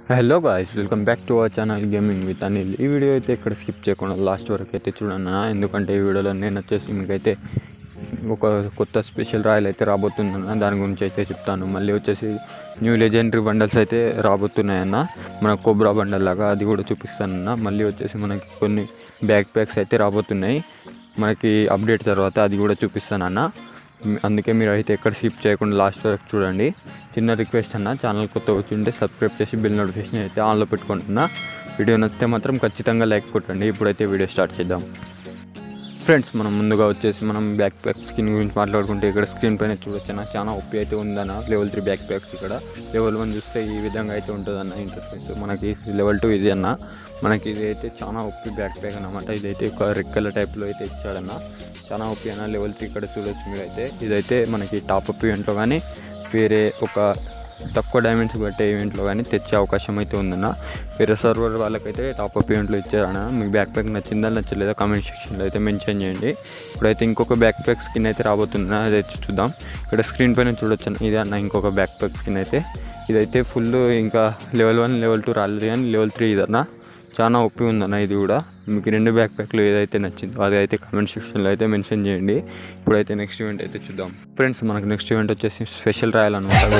Hello guys welcome back to our channel gaming with Anil ఈ video అయితే ఇక్కడ skip చేయకుండా లాస్ట్ వరకు అయితే చూడండి అన్న. ఎందుకంటే ఈ వీడియోలో నేను వచ్చేసి మీకైతే ఒక కొత్త స్పెషల్ రాయల్ అయితే రాబోతుందన్న దాని గురించి అయితే చెప్తాను మళ్ళీ వచ్చేసి న్యూ లెజెండరీ బండల్స్ అయితే రాబోతున్నాయన్న మన కోబ్రా బండల్ లాగా అది కూడా చూపిస్తానన్న మళ్ళీ వచ్చేసి మనకి కొన్ని బ్యాక్ ప్యాక్స్ అయితే రాబోతున్నాయి మనకి అప్డేట్ తర్వాత అది కూడా చూపిస్తానన్న అందుకే మీరు అయితే ఎక్కడ స్కిప్ చేయకుండా లాస్ట్ వరకు చూడండి చిన్న రిక్వెస్ట్ అన్న ఛానల్ కొత్త వచ్చింటే సబ్స్క్రైబ్ చేసి బిల్ నోటిఫికేషన్ అయితే ఆన్లో పెట్టుకుంటున్నా వీడియో నచ్చితే మాత్రం ఖచ్చితంగా లైక్ కొట్టండి ఇప్పుడైతే వీడియో స్టార్ట్ చేద్దాం ఫ్రెండ్స్ మనం ముందుగా వచ్చేసి మనం బ్యాక్ ప్యాక్ స్కిన్ గురించి మాట్లాడుకుంటే ఇక్కడ స్క్రీన్ పైన చూడొచ్చు చాలా ఒప్పి అయితే ఉందన్న లెవెల్ త్రీ బ్యాక్ ప్యాక్స్ ఇక్కడ లెవెల్ వన్ చూస్తే ఈ విధంగా అయితే ఉంటుంది అన్న ఇంటర్ఫేస్ మనకి లెవెల్ టూ ఇది అన్న మనకి ఇది అయితే చాలా ఒప్పి బ్యాక్ ప్యాక్ అన్నమాట ఇదైతే ఒక రెక్కల టైప్లో అయితే ఇచ్చాడన్న చాలా ఒప్పి అన్న లెవెల్ త్రీ ఇక్కడ చూడొచ్చు మీరైతే ఇదైతే మనకి టాప్ అప్ ఈవెంట్లో కానీ వేరే ఒక తక్కువ డైమండ్స్ పెట్టే ఈవెంట్లో కానీ తెచ్చే అవకాశం అయితే ఉందన్న వేరే సర్వర్ వాళ్ళకైతే టాప్ అప్ ఈవెంట్లో ఇచ్చారన్న మీకు బ్యాక్ ప్యాక్ నచ్చిందా నచ్చలేదా కామెంట్ సెక్షన్లో అయితే మెన్షన్ చేయండి ఇప్పుడైతే ఇంకొక బ్యాక్ ప్యాక్ స్కిన్ అయితే రాబోతుందన్న అదైతే చూద్దాం ఇక్కడ స్క్రీన్ పైన చూడొచ్చు అన్న. ఇదే అన్న ఇంకొక బ్యాక్ ప్యాక్ స్కిన్ అయితే ఇదైతే ఫుల్ ఇంకా లెవెల్ వన్ లెవెల్ టూ రాలేదు కానీ లెవెల్ త్రీ ఇదన్న చాలా ఒప్పి ఉందన్న ఇది కూడా మీకు రెండు బ్యాక్ ప్యాక్లు ఏదైతే నచ్చిందో అది అయితే కామెంట్ సెక్షన్లో అయితే మెన్షన్ చేయండి ఇప్పుడైతే నెక్స్ట్ ఈవెంట్ అయితే చూద్దాం ఫ్రెండ్స్ మనకు నెక్స్ట్ ఈవెంట్ వచ్చేసి స్పెషల్ రాయల్ అనమాట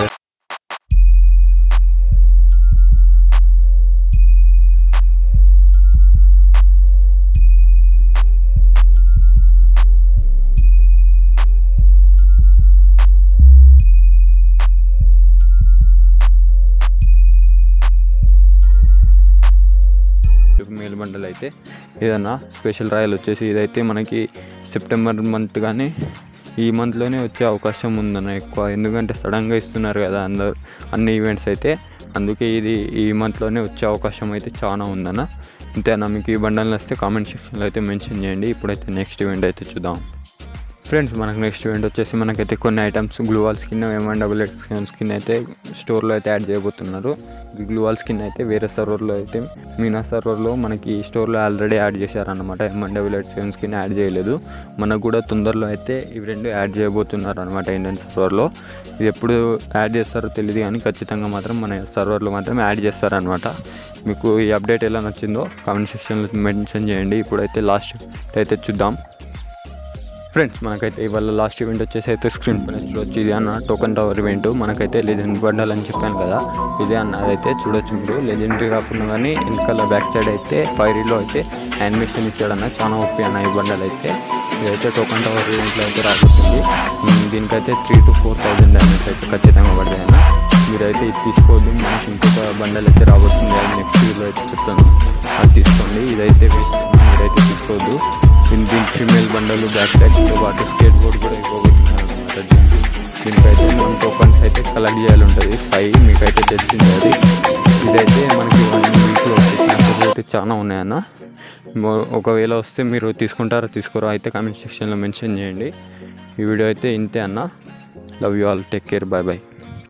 మేల్ బండల్ అయితే ఏదన్నా స్పెషల్ రాయల్ వచ్చేసి ఇదైతే మనకి సెప్టెంబర్ మంత్ కానీ ఈ మంత్లోనే వచ్చే అవకాశం ఉందన్న ఎక్కువ ఎందుకంటే సడన్గా ఇస్తున్నారు కదా అందరు అన్ని ఈవెంట్స్ అయితే అందుకే ఇది ఈ మంత్లోనే వచ్చే అవకాశం అయితే చాలా ఉందన్న అంతేనా మీకు ఈ బండల్ వస్తే కామెంట్ సెక్షన్లో అయితే మెన్షన్ చేయండి ఇప్పుడైతే నెక్స్ట్ ఈవెంట్ అయితే చూద్దాం ఫ్రెండ్స్ మనకు నెక్స్ట్ ఈవెంట్ వచ్చేసి మనకైతే కొన్ని ఐటమ్స్ గ్లూవాల్ skin M N double X skin అయితే స్టోర్లో అయితే యాడ్ చేయబోతున్నారు ఈ గ్లూవాల్ స్కిన్ అయితే వేరే సర్వర్లో అయితే మీనా సర్వర్లో మనకి స్టోర్లో ఆల్రెడీ యాడ్ చేశారనమాట M N double X skin add చేయలేదు మనకు కూడా తొందరలో అయితే ఇవి రెండు యాడ్ చేయబోతున్నారు అనమాట ఇండియన్ సర్వర్లో ఇది ఎప్పుడు యాడ్ చేస్తారో తెలియదు కానీ ఖచ్చితంగా మాత్రం మన సర్వర్లో మాత్రం యాడ్ చేస్తారనమాట మీకు ఈ అప్డేట్ ఎలా నచ్చిందో కామెంట్ సెక్షన్లో మెన్షన్ చేయండి ఇప్పుడైతే లాస్ట్ అయితే చూద్దాం ఫ్రెండ్స్ మనకైతే ఇవాళ లాస్ట్ ఈవెంట్ వచ్చేసి అయితే స్క్రీన్ పైన చూడొచ్చు ఇది అన్న టోకన్ టవర్ ఈవెంట్ మనకైతే లెజెండ్ బండల్ అని చెప్పాను కదా ఇదే అన్న అదైతే చూడొచ్చు మీరు లెజెండరీ కాకుండా కానీ వెనకాల బ్యాక్ సైడ్ అయితే ఫైరీలో అయితే యానిమేషన్ ఇచ్చాడన్న చాలా ఒప్పి అన్న ఈ బండల్ అయితే ఇదైతే టోకన్ టవర్ ఈవెంట్లో అయితే రాబోతుంది ఉమ్, దీనికైతే three to four thousand damage అయితే ఖచ్చితంగా పడతాయి అన్న మీరైతే ఇది తీసుకోవద్దు మనకి ఇంకొక బండల్ అయితే రాబోతుంది అది నెక్స్ట్ ఇయర్లో అయితే చెప్తాను అది తీసుకోండి ఇదైతే వేస్ట్ మీరైతే తీసుకోవద్దు దీని దీని ఫీమేల్ బండలు బ్యాక్ ప్యాక్తో పాటు స్కేట్ బోర్డ్ కూడా ఇవ్వబోతున్నారు అనమాట దీనికి దీనికైతే మనం టోకన్స్ అయితే కలెక్ట్ చేయాలి ఉంటుంది ఫైవ్ మీకైతే తెలిసింది అది ఇదైతే మనకి వన్ వీక్లో వచ్చేసి అయితే చాలా ఉన్నాయన్న మొ- ఒకవేళ వస్తే మీరు తీసుకుంటారో తీసుకోరో అయితే కామెంట్ సెక్షన్లో మెన్షన్ చేయండి ఈ వీడియో అయితే ఇంతే అన్న love you all take care bye bye